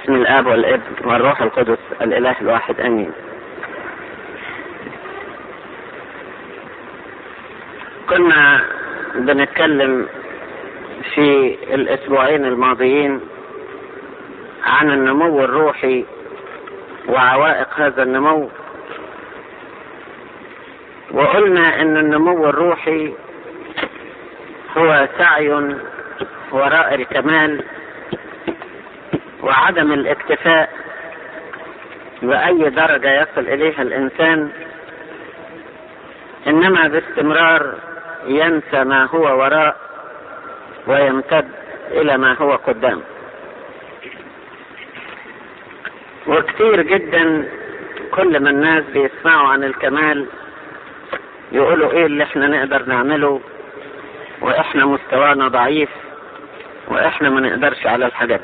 باسم الاب والابن والروح القدس الاله الواحد امين كنا بنتكلم في الاسبوعين الماضيين عن النمو الروحي وعوائق هذا النمو وقلنا ان النمو الروحي هو سعي وراء الكمال وعدم الاكتفاء بأي درجة يصل إليها الإنسان إنما باستمرار ينسى ما هو وراء ويمتد إلى ما هو قدام وكثير جدا كل ما الناس بيسمعوا عن الكمال يقولوا ايه اللي احنا نقدر نعمله واحنا مستوانا ضعيف واحنا ما نقدرش على الحاجات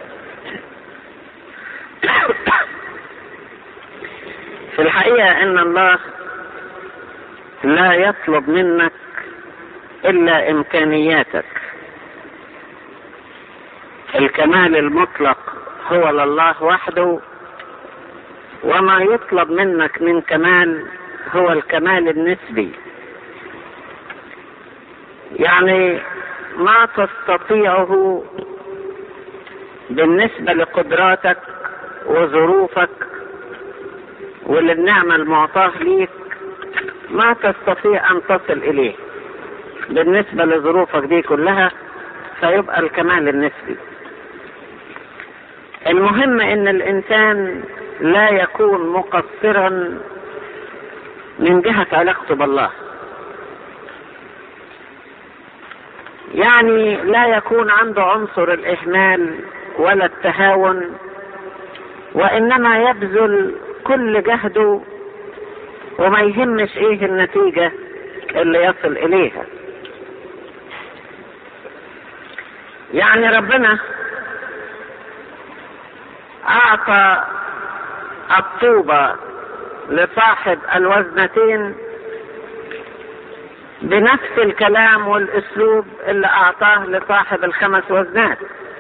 في الحقيقة ان الله لا يطلب منك الا امكانياتك الكمال المطلق هو لله وحده وما يطلب منك من كمال هو الكمال النسبي يعني ما تستطيعه بالنسبة لقدراتك وظروفك وللنعمة المعطاة ليك ما تستطيع أن تصل إليه بالنسبة لظروفك دي كلها فيبقى الكمال النسبي المهم ان الانسان لا يكون مقصرا من جهة علاقته بالله يعني لا يكون عنده عنصر الاهمال ولا التهاون وانما يبذل كل جهده وما يهمش ايه النتيجة اللي يصل اليها يعني ربنا اعطى الطوبة لصاحب الوزنتين بنفس الكلام والاسلوب اللي اعطاه لصاحب الخمس وزنات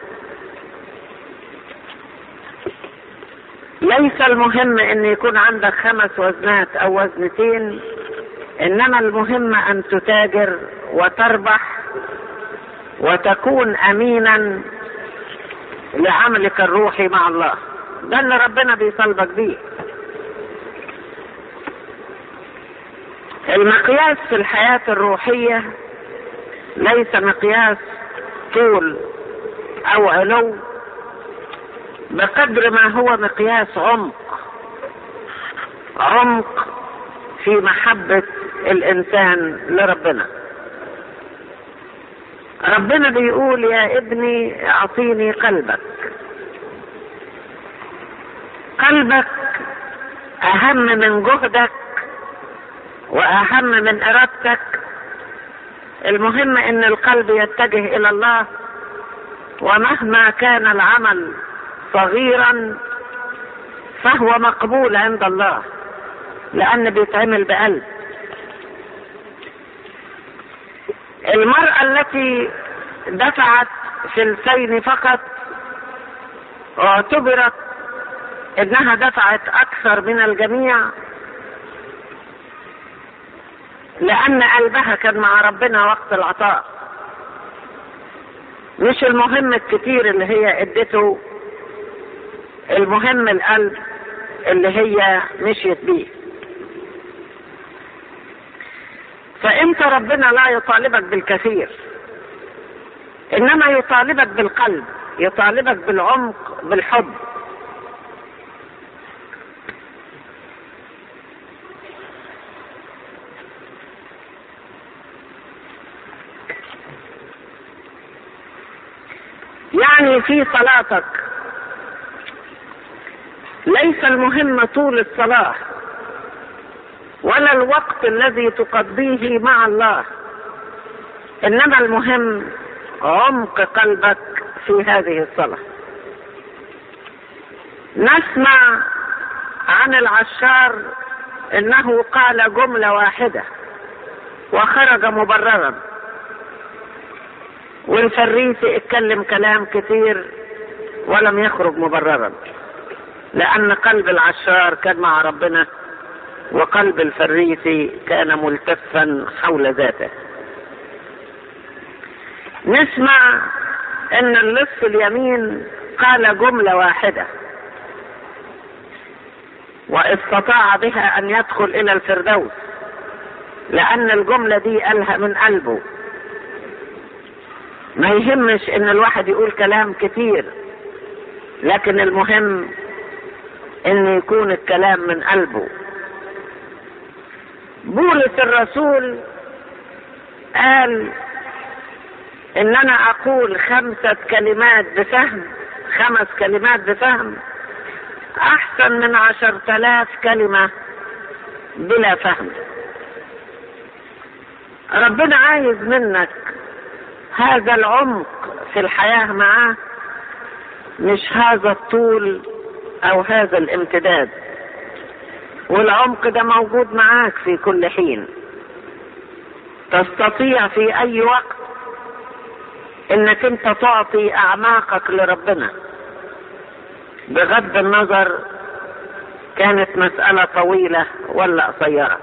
ليس المهم ان يكون عندك خمس وزنات او وزنتين انما المهم ان تتاجر وتربح وتكون امينا لعملك الروحي مع الله ده اللي ربنا بيطالبك بيه المقياس في الحياة الروحية ليس مقياس طول او علو بقدر ما هو مقياس عمق عمق في محبة الانسان لربنا ربنا بيقول يا ابني اعطيني قلبك قلبك اهم من جهدك واهم من ارادتك المهم ان القلب يتجه الى الله ومهما كان العمل صغيرا فهو مقبول عند الله لان بيتعمل بقلب المرأة التي دفعت فلسين فقط اعتبرت انها دفعت اكثر من الجميع لان قلبها كان مع ربنا وقت العطاء مش المهم الكتير اللي هي ادته المهم القلب اللي هي مشيت بيه فانت ربنا لا يطالبك بالكثير انما يطالبك بالقلب يطالبك بالعمق بالحب يعني في صلاتك ليس المهم طول الصلاه ولا الوقت الذي تقضيه مع الله انما المهم عمق قلبك في هذه الصلاه نسمع عن العشار انه قال جمله واحده وخرج مبررا والفريسي اتكلم كلام كتير ولم يخرج مبررا لأن قلب العشار كان مع ربنا وقلب الفريسي كان ملتفا حول ذاته نسمع ان اللص اليمين قال جملة واحدة واستطاع بها ان يدخل الى الفردوس لان الجملة دي قالها من قلبه ما يهمش ان الواحد يقول كلام كتير لكن المهم ان يكون الكلام من قلبه بولس الرسول قال ان انا اقول خمسة كلمات بفهم خمس كلمات بفهم احسن من عشر تلاف كلمة بلا فهم ربنا عايز منك هذا العمق في الحياة معاه مش هذا الطول او هذا الامتداد والعمق ده موجود معاك في كل حين تستطيع في اي وقت انك انت تعطي اعماقك لربنا بغض النظر كانت مسألة طويلة ولا قصيرة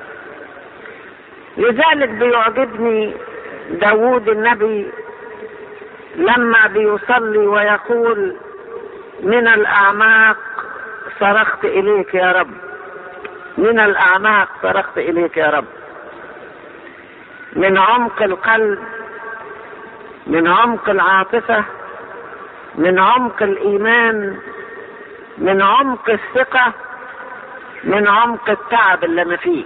لذلك بيعجبني داوود النبي لما بيصلي ويقول من الأعماق صرخت إليك يا رب من الأعماق صرخت إليك يا رب من عمق القلب من عمق العاطفة من عمق الإيمان من عمق الثقة من عمق التعب اللي أنا فيه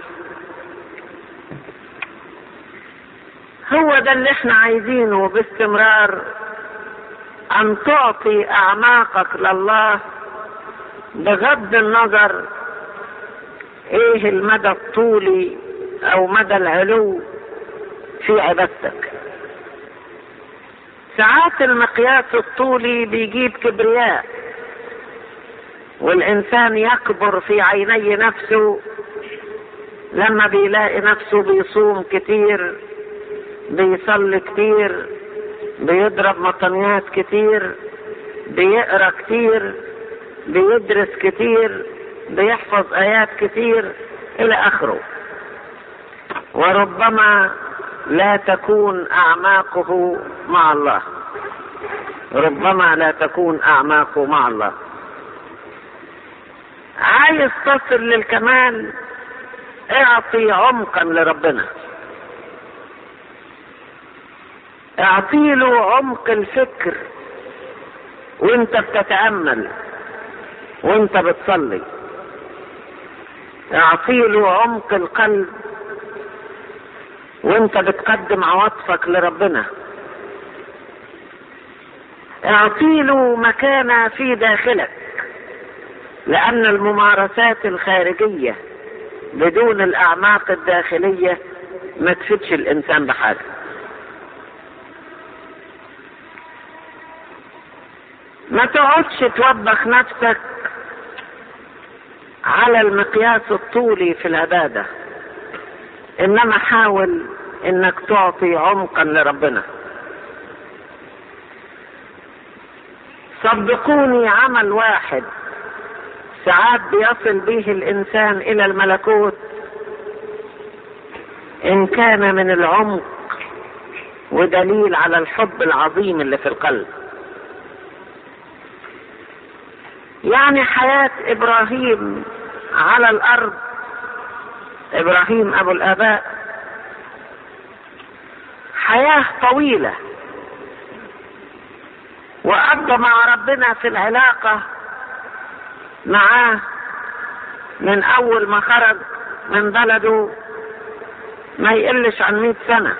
هو ده اللي احنا عايزينه باستمرار أن تعطي أعماقك لله بغض النظر ايه المدى الطولي او مدى العلو في عبادتك ساعات المقياس الطولي بيجيب كبرياء والانسان يكبر في عيني نفسه لما بيلاقي نفسه بيصوم كتير بيصلي كتير بيضرب مطنيات كتير بيقرا كتير بيدرس كتير بيحفظ ايات كتير الى اخره وربما لا تكون اعماقه مع الله ربما لا تكون اعماقه مع الله عايز تصل للكمال اعطي عمقا لربنا اعطي له عمق الفكر وانت بتتامل وانت بتصلي اعطي له عمق القلب وانت بتقدم عواطفك لربنا اعطي له مكانة في داخلك لان الممارسات الخارجية بدون الاعماق الداخلية ما تفيدش الانسان بحاجة ما تقعدش توبخ نفسك على المقياس الطولي في العبادة انما حاول انك تعطي عمقا لربنا صدقوني عمل واحد ساعات بيصل به الانسان الى الملكوت ان كان من العمق ودليل على الحب العظيم اللي في القلب يعني حياة ابراهيم على الارض ابراهيم ابو الاباء حياة طويلة وقضى مع ربنا في العلاقة معاه من اول ما خرج من بلده ما يقلش عن مئة سنة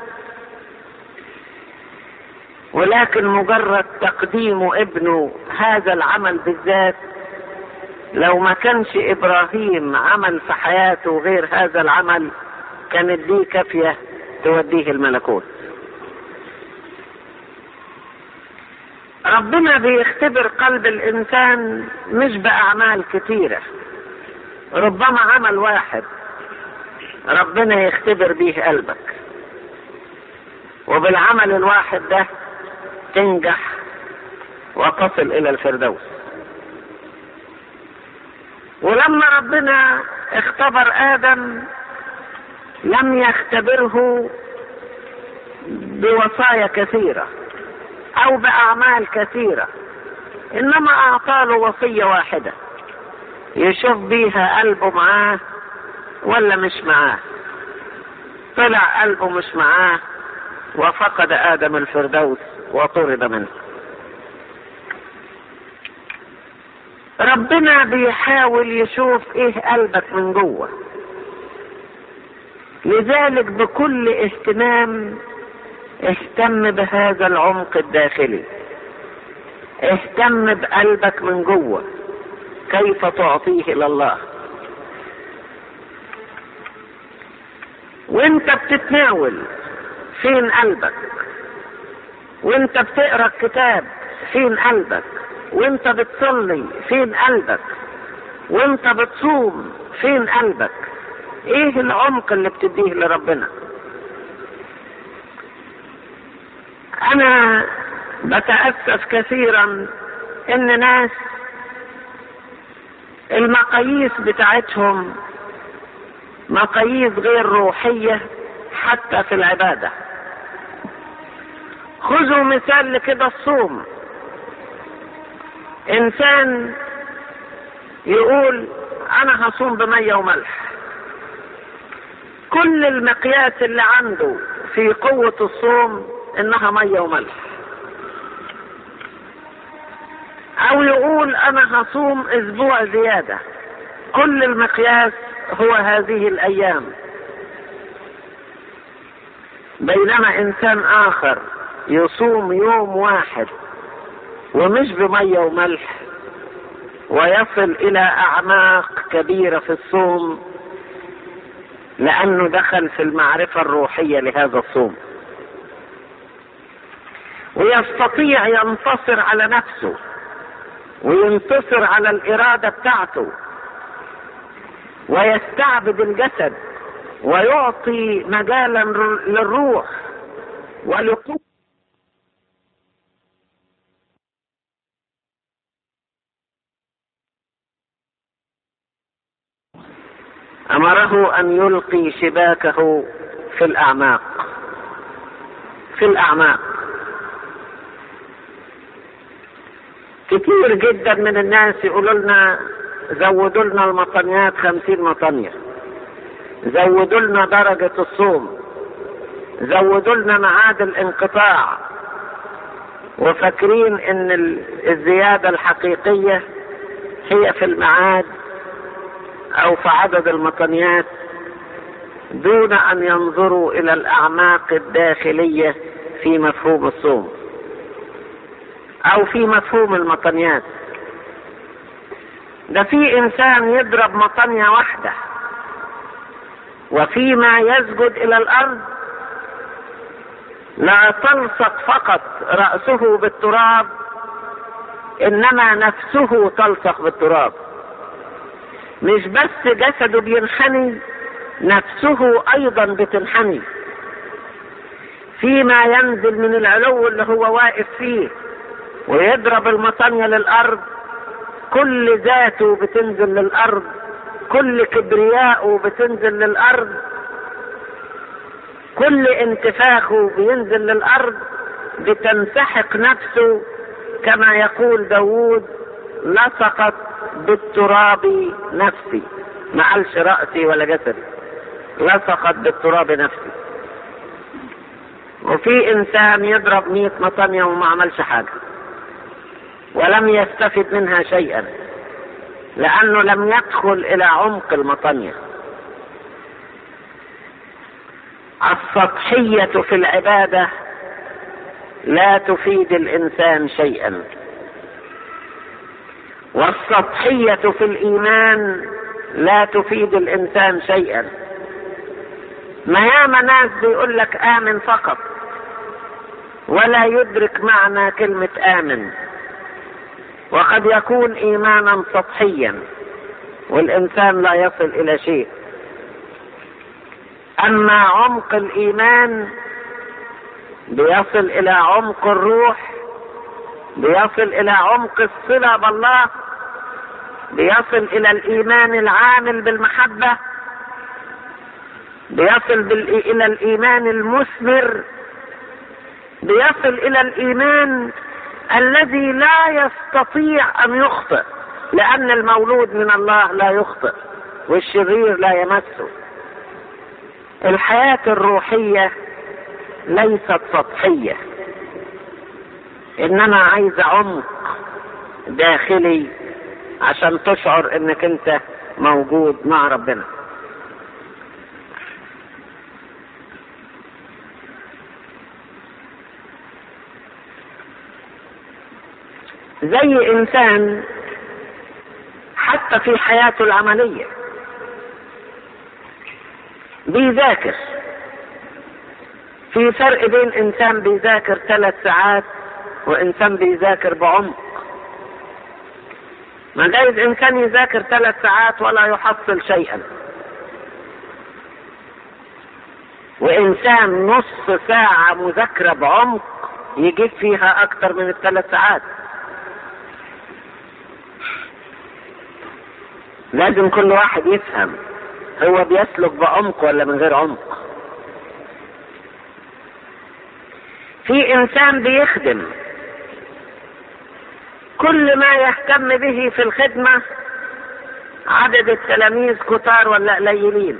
ولكن مجرد تقديم ابنه هذا العمل بالذات لو ما كانش ابراهيم عمل في حياته غير هذا العمل كانت دي كافية توديه الملكوت ربنا بيختبر قلب الانسان مش باعمال كتيرة ربما عمل واحد ربنا يختبر بيه قلبك وبالعمل الواحد ده تنجح وتصل الى الفردوس ولما ربنا اختبر ادم لم يختبره بوصايا كثيره او باعمال كثيره انما اعطاله وصيه واحده يشوف بيها قلبه معاه ولا مش معاه طلع قلبه مش معاه وفقد ادم الفردوس وطرد منه ربنا بيحاول يشوف ايه قلبك من جوه لذلك بكل اهتمام اهتم بهذا العمق الداخلي اهتم بقلبك من جوه كيف تعطيه الى الله وانت بتتناول فين قلبك وانت بتقرا الكتاب فين قلبك وانت بتصلي فين قلبك وانت بتصوم فين قلبك ايه العمق اللي بتديه لربنا انا بتأسف كثيرا ان ناس المقاييس بتاعتهم مقاييس غير روحية حتى في العبادة خذوا مثال لكده الصوم انسان يقول انا هصوم بمية وملح كل المقياس اللي عنده في قوة الصوم انها مية وملح او يقول انا هصوم اسبوع زيادة كل المقياس هو هذه الايام بينما انسان اخر يصوم يوم واحد ومش بمية وملح ويصل الى اعماق كبيرة في الصوم لانه دخل في المعرفة الروحية لهذا الصوم ويستطيع ينتصر على نفسه وينتصر على الإرادة بتاعته ويستعبد الجسد ويعطي مجالا للروح ولقوة أمره أن يلقي شباكه في الأعماق في الأعماق كتير جدا من الناس يقولوا لنا زودوا لنا المطنيات خمسين مطنية زودوا لنا درجة الصوم زودوا لنا ميعاد الانقطاع وفاكرين ان الزيادة الحقيقية هي في الميعاد او في عدد المطنيات دون ان ينظروا الى الاعماق الداخلية في مفهوم الصوم او في مفهوم المطنيات ده في انسان يضرب مطنية واحدة وفيما يسجد الى الارض لا تلصق فقط رأسه بالتراب انما نفسه تلصق بالتراب مش بس جسده بينحني نفسه ايضا بتنحني فيما ينزل من العلو اللي هو واقف فيه ويضرب المطانية للأرض كل ذاته بتنزل للأرض كل كبرياءه بتنزل للأرض كل انتفاخه بينزل للأرض بتنسحق نفسه كما يقول داوود لصقت بالتراب نفسي ما قالش رأسي ولا جسدي لصقت بالتراب نفسي وفي انسان يضرب مية مطنية وما عملش حاجة ولم يستفد منها شيئا لانه لم يدخل الى عمق المطنية السطحية في العبادة لا تفيد الانسان شيئا والسطحية في الايمان لا تفيد الانسان شيئا ما ياما ناس بيقول لك امن فقط ولا يدرك معنى كلمة امن وقد يكون ايمانا سطحيا والانسان لا يصل الى شيء اما عمق الايمان بيصل الى عمق الروح بيصل الى عمق الصلة بالله بيصل الى الايمان العامل بالمحبة بيصل بال... الى الايمان المثمر بيصل الى الايمان الذي لا يستطيع ان يخطئ لان المولود من الله لا يخطئ والشرير لا يمسه الحياة الروحية ليست سطحية انما عايزة عمق داخلي عشان تشعر انك انت موجود مع ربنا زي انسان حتى في حياته العملية بيذاكر في فرق بين انسان بيذاكر ثلاث ساعات وانسان بيذاكر بعمق ما جايز انسان يذاكر ثلاث ساعات ولا يحصل شيئا وانسان نص ساعة مذاكرة بعمق يجيب فيها اكتر من الثلاث ساعات لازم كل واحد يفهم هو بيسلك بعمق ولا من غير عمق في انسان بيخدم كل ما يهتم به في الخدمة عدد التلاميذ كتار ولا قليلين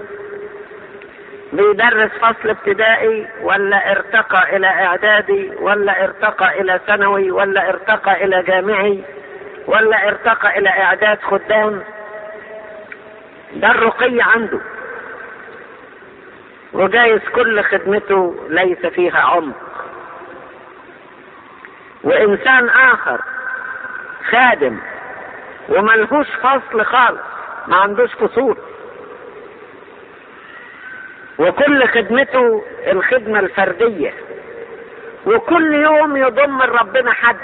بيدرس فصل ابتدائي ولا ارتقى الى اعدادي ولا ارتقى الى ثانوي ولا ارتقى الى جامعي ولا ارتقى الى اعداد خدام ده الرقي عنده وجايز كل خدمته ليس فيها عمق وانسان اخر خادم وملهوش فصل خالص ما عندوش فصول وكل خدمته الخدمة الفردية وكل يوم يضم ربنا حد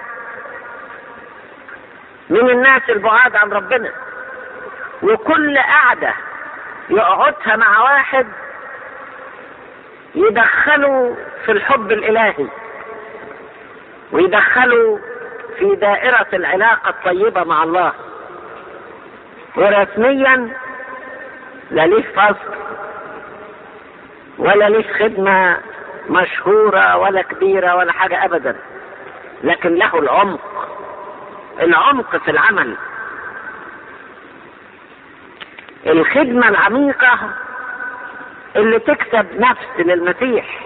من الناس البعاد عن ربنا وكل قعدة يقعدها مع واحد يدخله في الحب الإلهي ويدخله في دائرة العلاقة الطيبة مع الله ورسميا لا ليه فصل ولا ليه خدمة مشهورة ولا كبيرة ولا حاجة أبدا لكن له العمق العمق في العمل الخدمة العميقة اللي تكسب نفس للمسيح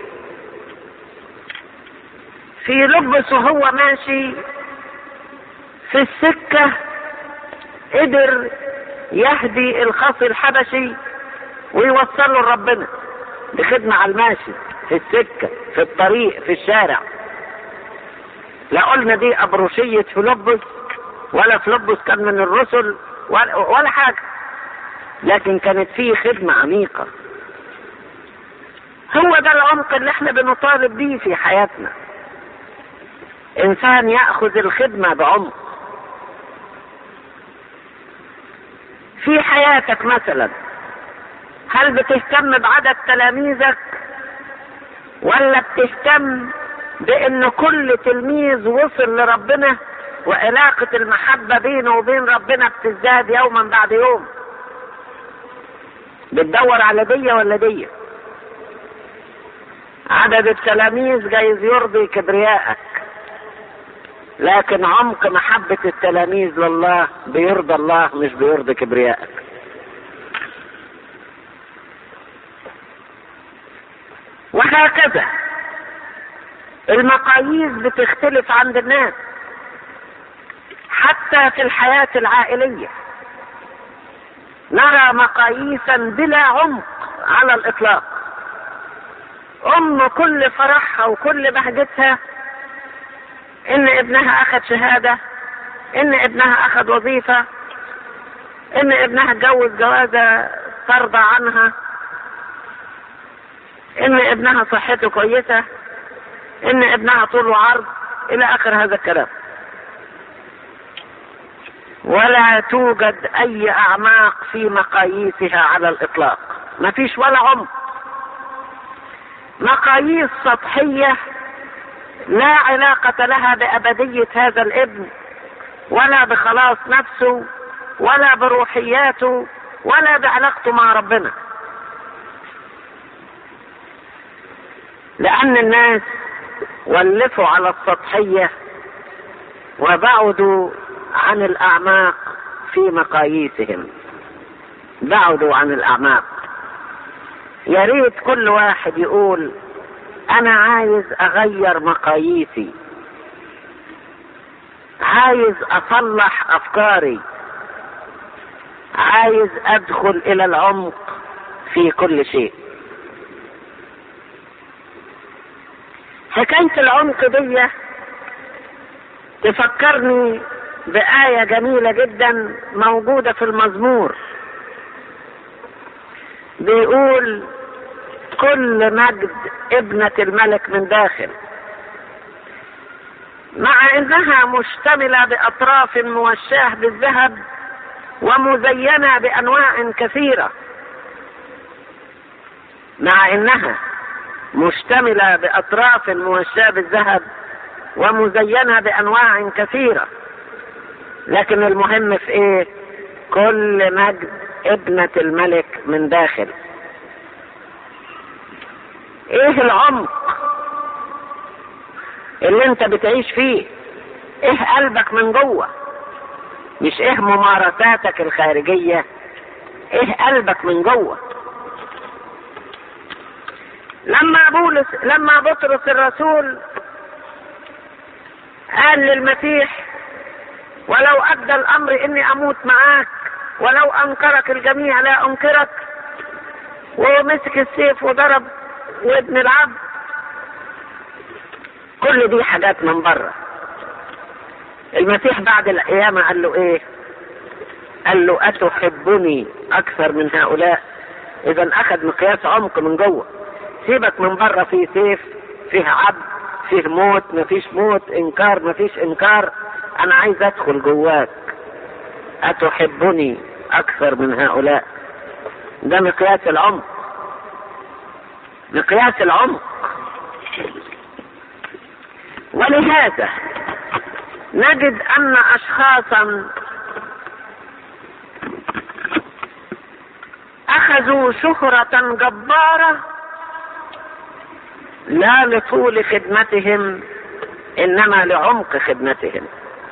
في لبس وهو ماشي في السكة قدر يهدي الخصي الحبشي ويوصله لربنا بخدمة على الماشي في السكة في الطريق في الشارع لا قلنا دي أبروشية فيلبس ولا فيلبس كان من الرسل ولا, ولا حاجة لكن كانت فيه خدمة عميقة هو ده العمق اللي احنا بنطالب بيه في حياتنا انسان ياخذ الخدمه بعمق في حياتك مثلا هل بتهتم بعدد تلاميذك ولا بتهتم بان كل تلميذ وصل لربنا وعلاقة المحبة بينه وبين ربنا بتزداد يوما بعد يوم بتدور على دية ولا دية عدد التلاميذ جايز يرضي كبريائك لكن عمق محبة التلاميذ لله بيرضى الله مش بيرضي كبريائك وهكذا المقاييس بتختلف عند الناس حتى في الحياة العائلية نرى مقاييسا بلا عمق على الإطلاق أم كل فرحها وكل بهجتها إن ابنها أخذ شهادة إن ابنها أخذ وظيفة إن ابنها اتجوز جوازة ترضى عنها إن ابنها صحته كويسة إن ابنها طول وعرض إلى آخر هذا الكلام ولا توجد أي أعماق في مقاييسها على الإطلاق ما فيش ولا عمق مقاييس سطحية لا علاقة لها بأبدية هذا الابن ولا بخلاص نفسه ولا بروحياته ولا بعلاقته مع ربنا لأن الناس ولفوا على السطحية وبعدوا عن الأعماق في مقاييسهم بعدوا عن الأعماق يا ريت كل واحد يقول أنا عايز أغير مقاييسي عايز أصلح أفكاري عايز أدخل إلى العمق في كل شيء حكاية العمق دي تفكرني بآية جميلة جدا موجودة في المزمور بيقول كل مجد ابنة الملك من داخل مع انها مشتملة باطراف موشاة بالذهب ومزينة بانواع كثيرة مع انها مشتملة باطراف موشاة بالذهب ومزينة بانواع كثيرة لكن المهم في ايه كل مجد ابنة الملك من داخل ايه العمق اللي انت بتعيش فيه ايه قلبك من جوه مش ايه ممارساتك الخارجية ايه قلبك من جوه لما بولس لما بطرس الرسول قال للمسيح ولو ادى الامر اني اموت معاك ولو انكرك الجميع لا انكرك ومسك السيف وضرب وابن العبد كل دي حاجات من بره المسيح بعد القيامة قال له ايه قال له اتحبني اكثر من هؤلاء اذا اخذ مقياس عمق من جوه سيبك من بره فيه سيف فيه عبد فيه موت مفيش موت انكار مفيش انكار انا عايز ادخل جواك اتحبني اكثر من هؤلاء ده مقياس العمق مقياس العمق ولهذا نجد ان اشخاصا اخذوا شهرة جبارة لا لطول خدمتهم انما لعمق خدمتهم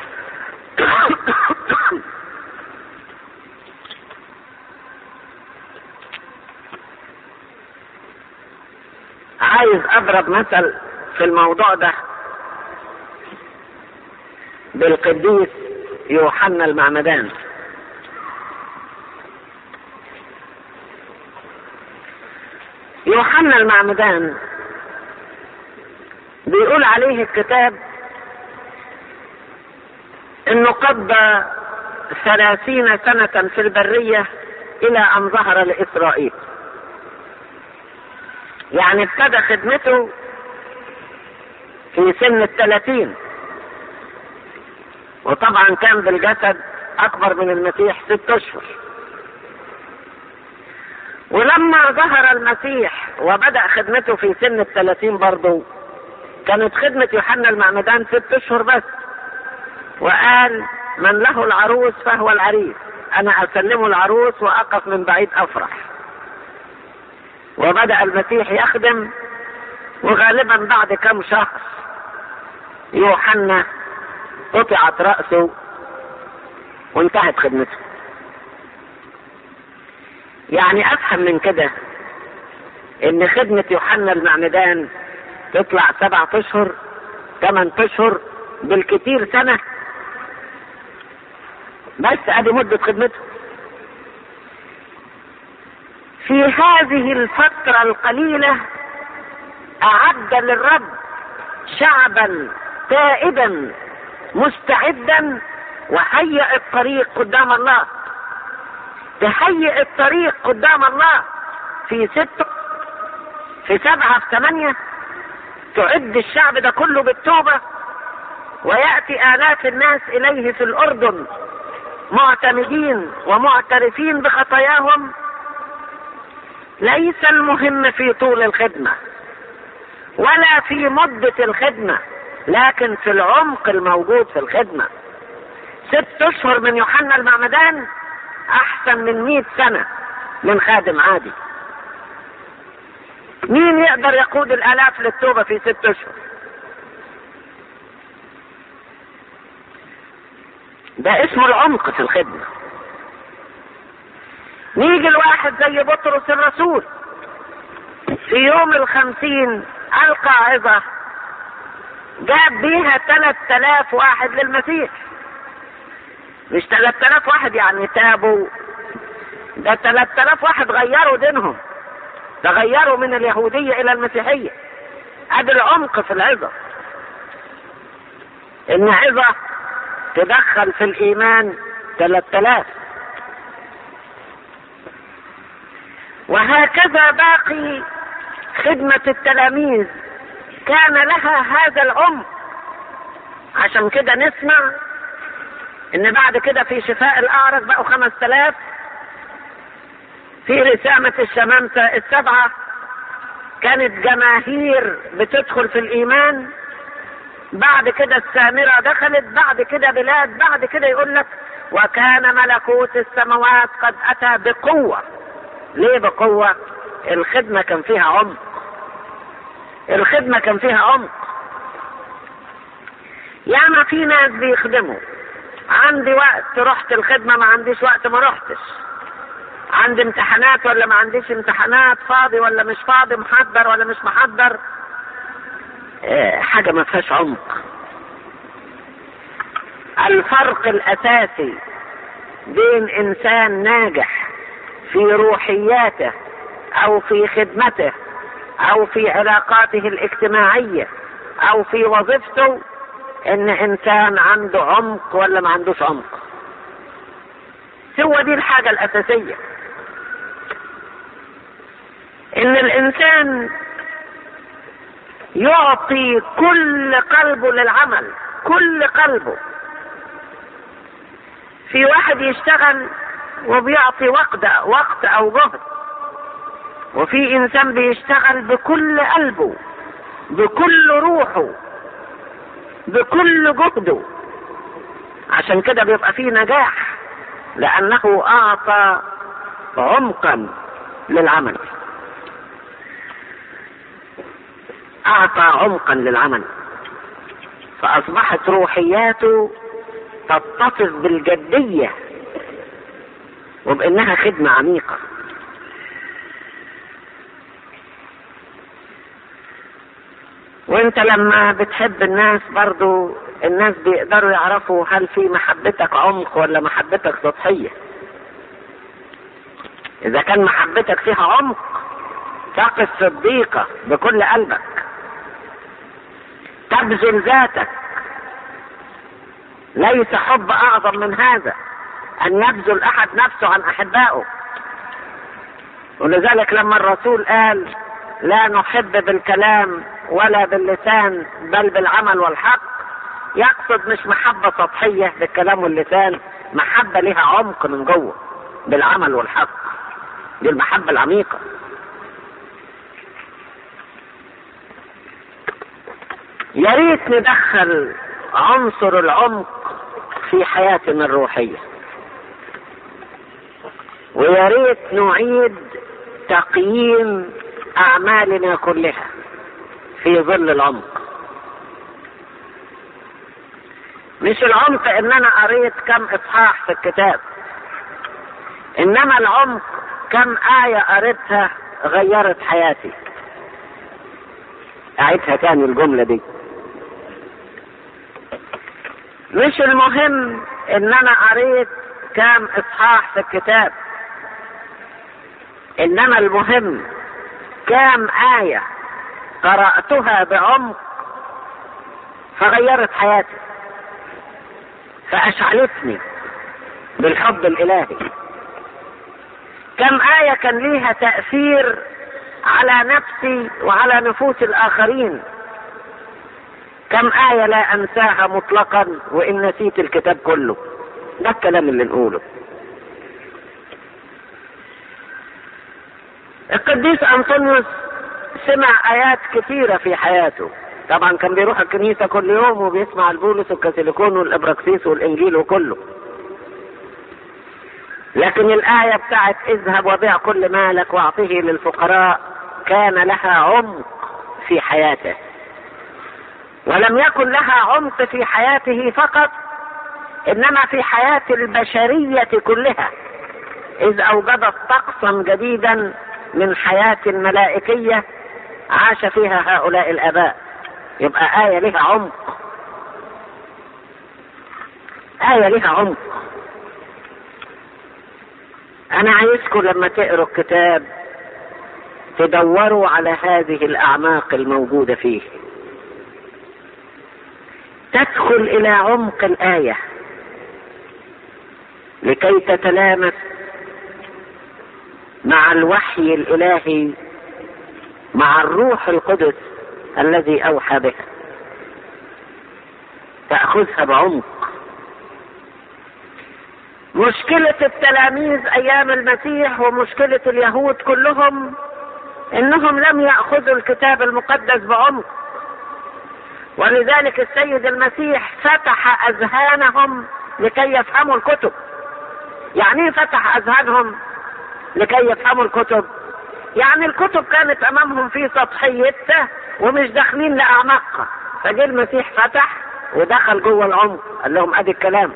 عايز اضرب مثل في الموضوع ده بالقديس يوحنا المعمدان يوحنا المعمدان بيقول عليه الكتاب انه قضى ثلاثين سنة في البرية الى ان ظهر لاسرائيل يعني ابتدى خدمته في سن الثلاثين وطبعا كان بالجسد اكبر من المسيح ست اشهر ولما ظهر المسيح وبدأ خدمته في سن الثلاثين برضه كانت خدمة يوحنا المعمدان ست اشهر بس وقال من له العروس فهو العريس انا اسلمه العروس واقف من بعيد افرح وبدأ المسيح يخدم وغالبا بعد كم شهر يوحنا قطعت رأسه وانتهت خدمته يعني افهم من كده ان خدمة يوحنا المعمدان تطلع سبعة اشهر ثمان اشهر بالكثير سنة بس ادي مدة خدمته في هذه الفترة القليلة اعد للرب شعبا تائبا مستعدا وهيئ الطريق قدام الله تهيئ الطريق قدام الله في ست في سبعة في ثمانية تعد الشعب ده كله بالتوبة ويأتي آلاف الناس إليه في الأردن معتمدين ومعترفين بخطاياهم ليس المهم في طول الخدمة ولا في مدة الخدمة لكن في العمق الموجود في الخدمة ست اشهر من يوحنا المعمدان احسن من مئة سنة من خادم عادي مين يقدر يقود الالاف للتوبة في ست اشهر ده اسمه العمق في الخدمة نيجي الواحد زي بطرس الرسول في يوم الخمسين ألقى عظة جاب بيها ثلاث آلاف واحد للمسيح مش ثلاث آلاف واحد يعني تابوا ده ثلاث آلاف واحد غيروا دينهم تغيروا من اليهودية إلى المسيحية ادي العمق في العظة إن عظة تدخل في الإيمان ثلاث آلاف وهكذا باقي خدمة التلاميذ كان لها هذا العمق عشان كده نسمع ان بعد كده في شفاء الاعرج بقوا خمس تلاف في رسامة الشمامسة السبعة كانت جماهير بتدخل في الايمان بعد كده السامرة دخلت بعد كده بلاد بعد كده يقول لك وكان ملكوت السماوات قد اتى بقوة ليه بقوة الخدمة كان فيها عمق الخدمة كان فيها عمق ياما في ناس بيخدموا عندي وقت رحت الخدمة ما عنديش وقت ما رحتش عندي امتحانات ولا ما عنديش امتحانات فاضي ولا مش فاضي محضر ولا مش محضر اه حاجة ما فيهاش عمق الفرق الاساسي بين انسان ناجح في روحياته او في خدمته او في علاقاته الاجتماعية او في وظيفته ان انسان عنده عمق ولا ما عندوش عمق هو دي الحاجة الاساسية ان الانسان يعطي كل قلبه للعمل كل قلبه في واحد يشتغل وبيعطي وقت وقت او جهد وفي انسان بيشتغل بكل قلبه بكل روحه بكل جهده عشان كده بيبقى فيه نجاح لانه اعطى عمقا للعمل اعطى عمقا للعمل فاصبحت روحياته تتصف بالجديه وبانها خدمه عميقه وانت لما بتحب الناس برضو الناس بيقدروا يعرفوا هل في محبتك عمق ولا محبتك سطحية اذا كان محبتك فيها عمق تقف صديقة بكل قلبك تبذل ذاتك ليس حب اعظم من هذا ان يبذل احد نفسه عن احبائه ولذلك لما الرسول قال لا نحب بالكلام ولا باللسان بل بالعمل والحق يقصد مش محبة سطحية بالكلام واللسان محبة لها عمق من جوه بالعمل والحق دي المحبة العميقة يا ريت ندخل عنصر العمق في حياتنا الروحية ويا ريت نعيد تقييم أعمالنا كلها في ظل العمق مش العمق ان انا قريت كم اصحاح في الكتاب انما العمق كم آية قريتها غيرت حياتي اعيدها تاني الجملة دي مش المهم ان انا قريت كام اصحاح في الكتاب انما المهم كام آية قرأتها بعمق فغيرت حياتي فأشعلتني بالحب الإلهي كم آية كان ليها تأثير على نفسي وعلى نفوس الآخرين كم آية لا أنساها مطلقا وإن نسيت الكتاب كله ده الكلام اللي نقوله القديس أنطونيوس سمع آيات كثيرة في حياته طبعا كان بيروح الكنيسة كل يوم وبيسمع البولس والكاثوليكون والابراكسيس والانجيل وكله لكن الآية بتاعت اذهب وبيع كل مالك واعطه للفقراء كان لها عمق في حياته ولم يكن لها عمق في حياته فقط انما في حياة البشرية كلها اذ اوجدت طقسا جديدا من حياة ملائكية عاش فيها هؤلاء الاباء يبقى آية لها عمق آية لها عمق أنا عايزكم لما تقروا الكتاب تدوروا على هذه الأعماق الموجودة فيه تدخل إلى عمق الآية لكي تتلامس مع الوحي الإلهي مع الروح القدس الذي أوحى بها تأخذها بعمق مشكلة التلاميذ أيام المسيح ومشكلة اليهود كلهم إنهم لم يأخذوا الكتاب المقدس بعمق ولذلك السيد المسيح فتح أذهانهم لكي يفهموا الكتب يعني ايه فتح أذهانهم لكي يفهموا الكتب يعني الكتب كانت أمامهم في سطحيتها ومش داخلين لأعماقها فجه المسيح فتح ودخل جوه العمق قال لهم ادي الكلام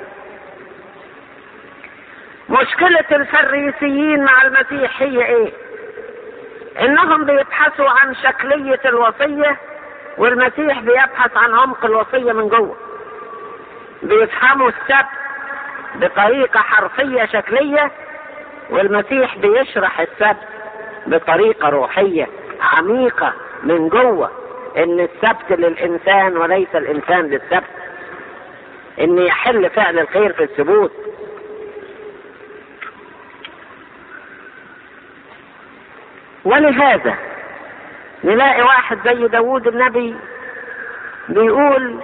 مشكلة الفريسيين مع المسيح هي ايه انهم بيبحثوا عن شكلية الوصية والمسيح بيبحث عن عمق الوصية من جوه بيفهموا السبت بطريقة حرفية شكلية والمسيح بيشرح السبت بطريقة روحية عميقة من جوه ان السبت للانسان وليس الانسان للسبت ان يحل فعل الخير في الثبوت ولهذا نلاقي واحد زي داوود النبي بيقول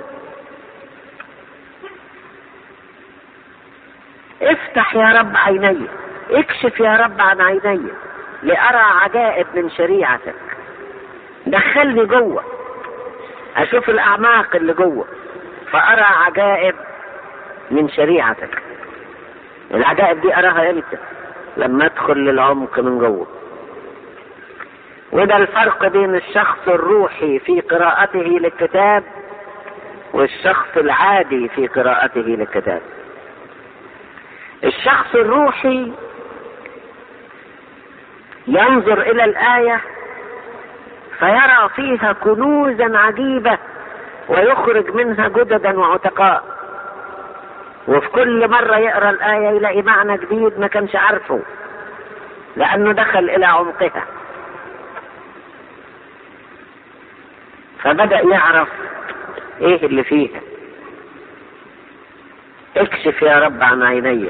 افتح يا رب عيني اكشف يا رب عن عيني لأرى عجائب من شريعتك دخلني جوه اشوف الاعماق اللي جوه فارى عجائب من شريعتك العجائب دي اراها امتى لما ادخل للعمق من جوه وده الفرق بين الشخص الروحي في قراءته للكتاب والشخص العادي في قراءته للكتاب الشخص الروحي ينظر الى الايه فيرى فيها كنوزا عجيبة ويخرج منها جددا وعتقاء وفي كل مرة يقرأ الآية يلاقي معنى جديد ما كانش عارفه لأنه دخل إلى عمقها فبدأ يعرف إيه اللي فيها اكشف يا رب عن عيني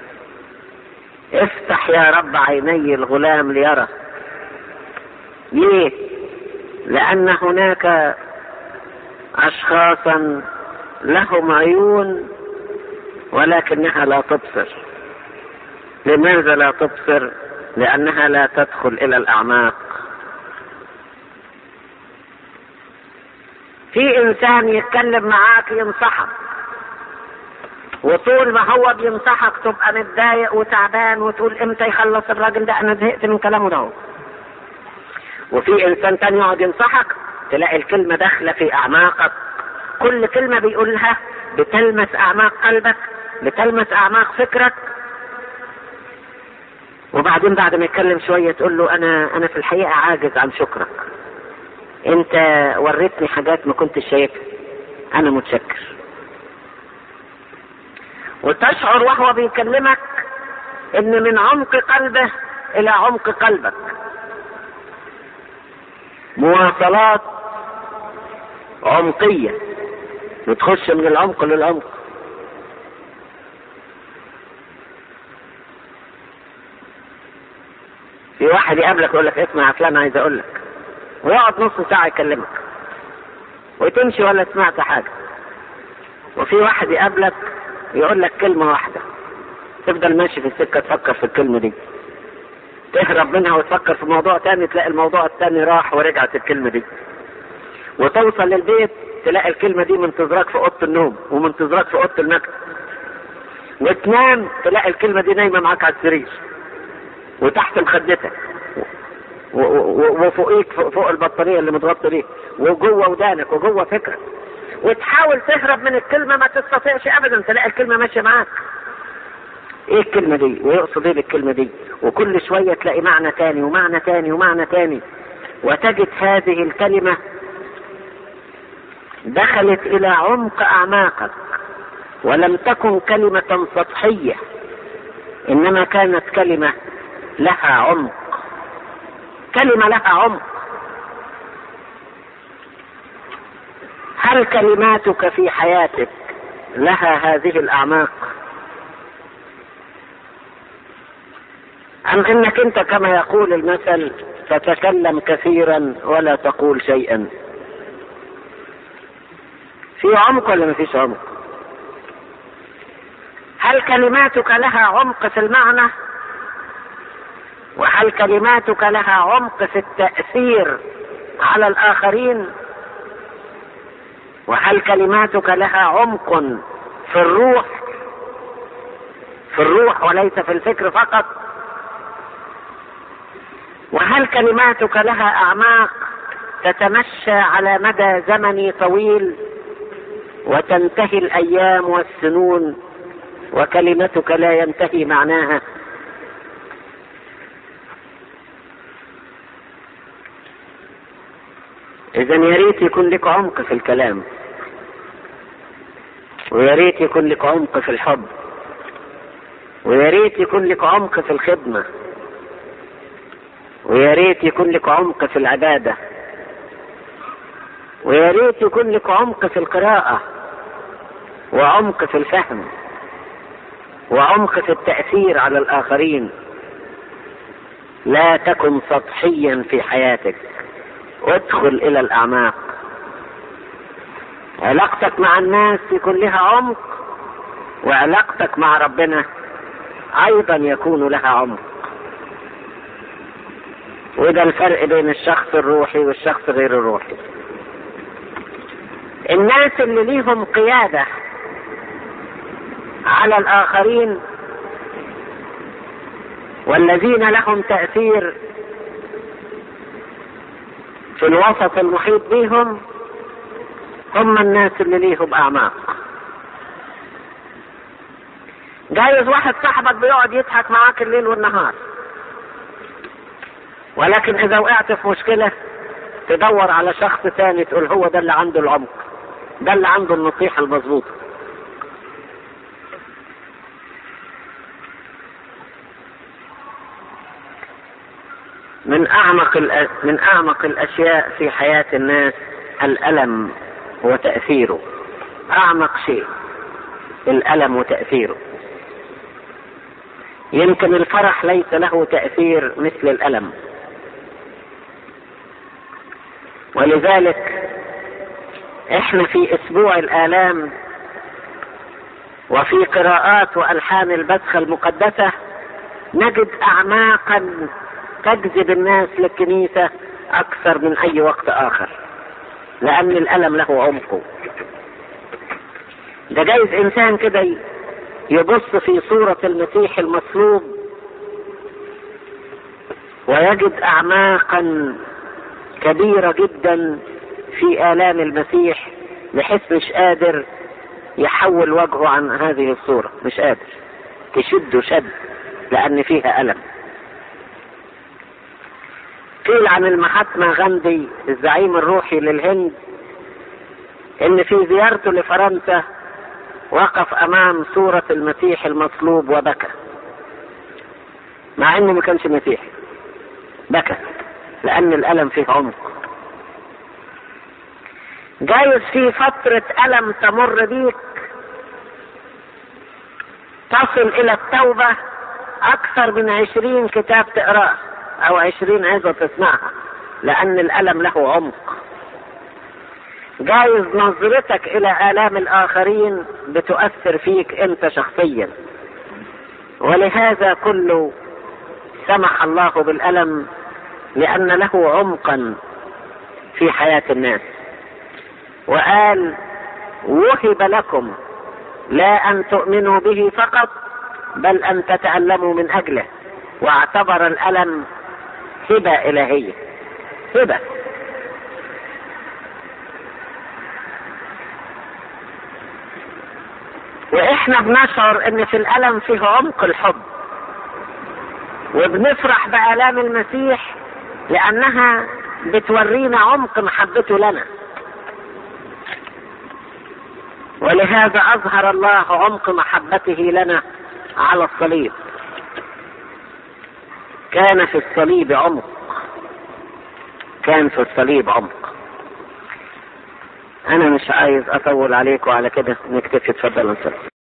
افتح يا رب عيني الغلام ليرى ليه لأن هناك أشخاصا لهم عيون ولكنها لا تبصر لماذا لا تبصر لأنها لا تدخل إلى الأعماق في إنسان يتكلم معاك ينصحك وطول ما هو بينصحك تبقى متضايق وتعبان وتقول امتى يخلص الراجل ده انا زهقت من كلامه ده وفي انسان تاني يقعد ينصحك تلاقي الكلمه داخله في اعماقك كل كلمه بيقولها بتلمس اعماق قلبك بتلمس اعماق فكرك وبعدين بعد ما يتكلم شويه تقول له انا انا في الحقيقه عاجز عن شكرك انت وريتني حاجات ما كنتش شايفها انا متشكر وتشعر وهو بيكلمك ان من عمق قلبه الى عمق قلبك مواصلات عمقية بتخش من العمق للعمق في واحد يقابلك يقول لك اسمع يا فلان عايز اقول لك ويقعد نص ساعة يكلمك وتمشي ولا سمعت حاجة وفي واحد يقابلك يقول لك كلمة واحدة تفضل ماشي في السكة تفكر في الكلمة دي تهرب منها وتفكر في موضوع تاني تلاقي الموضوع التاني راح ورجعت الكلمة دي وتوصل للبيت تلاقي الكلمة دي منتظرك في أوضة النوم ومنتظرك في أوضة المكتب وتنام تلاقي الكلمة دي نايمة معاك على السرير وتحت مخدتك وفوقيك فوق البطارية اللي متغطى بيها وجوه ودانك وجوه فكرك وتحاول تهرب من الكلمة ما تستطيعش أبدا تلاقي الكلمة ماشية معاك ايه الكلمة دي ويقصد ايه بالكلمة دي وكل شوية تلاقي معنى تاني ومعنى تاني ومعنى تاني وتجد هذه الكلمة دخلت الى عمق اعماقك ولم تكن كلمة سطحية انما كانت كلمة لها عمق كلمة لها عمق هل كلماتك في حياتك لها هذه الاعماق ام انك انت كما يقول المثل تتكلم كثيرا ولا تقول شيئا في عمق ولا ما فيش عمق هل كلماتك لها عمق في المعنى وهل كلماتك لها عمق في التأثير على الآخرين وهل كلماتك لها عمق في الروح في الروح وليس في الفكر فقط وهل كلماتك لها اعماق تتمشى على مدى زمني طويل وتنتهي الايام والسنون وكلمتك لا ينتهي معناها اذا يا ريت يكون لك عمق في الكلام ويا ريت يكون لك عمق في الحب ويا ريت يكون لك عمق في الخدمه ويا ريت يكون لك عمق في العبادة ويا ريت يكون لك عمق في القراءة وعمق في الفهم وعمق في التأثير على الآخرين لا تكن سطحيا في حياتك وادخل إلى الأعماق علاقتك مع الناس يكون لها عمق وعلاقتك مع ربنا أيضا يكون لها عمق وده الفرق بين الشخص الروحي والشخص غير الروحي الناس اللي ليهم قيادة على الآخرين والذين لهم تأثير في الوسط المحيط بهم هم الناس اللي ليهم أعماق جايز واحد صاحبك بيقعد يضحك معاك الليل والنهار ولكن اذا وقعت في مشكلة تدور على شخص ثاني تقول هو ده اللي عنده العمق ده اللي عنده النصيحة المظبوطة من اعمق من اعمق الاشياء في حياة الناس الالم وتأثيره اعمق شيء الالم وتأثيره يمكن الفرح ليس له تأثير مثل الألم ولذلك احنا في اسبوع الالام وفي قراءات والحان البسخة المقدسة نجد اعماقا تجذب الناس للكنيسة اكثر من اي وقت اخر لان الالم له عمقه ده جايز انسان كده يبص في صورة المسيح المصلوب ويجد اعماقا كبيرة جدا في آلام المسيح بحيث مش قادر يحول وجهه عن هذه الصورة مش قادر تشده شد لأن فيها ألم قيل عن المحاتما غاندي الزعيم الروحي للهند ان في زيارته لفرنسا وقف امام صورة المسيح المصلوب وبكى مع انه ما كانش مسيحي بكى لأن الألم فيه عمق جايز في فترة ألم تمر بيك تصل إلى التوبة أكثر من عشرين كتاب تقراه أو عشرين عظة تسمعها لأن الألم له عمق جايز نظرتك إلى آلام الآخرين بتؤثر فيك أنت شخصيا ولهذا كله سمح الله بالألم لأن له عمقا في حياة الناس وقال وهب لكم لا ان تؤمنوا به فقط بل ان تتألموا من اجله واعتبر الالم هبة الهية هبة واحنا بنشعر ان في الالم فيه عمق الحب وبنفرح بالام المسيح لانها بتورينا عمق محبته لنا ولهذا اظهر الله عمق محبته لنا على الصليب كان في الصليب عمق كان في الصليب عمق انا مش عايز اطول عليكم على كده نكتفي اتفضل انصر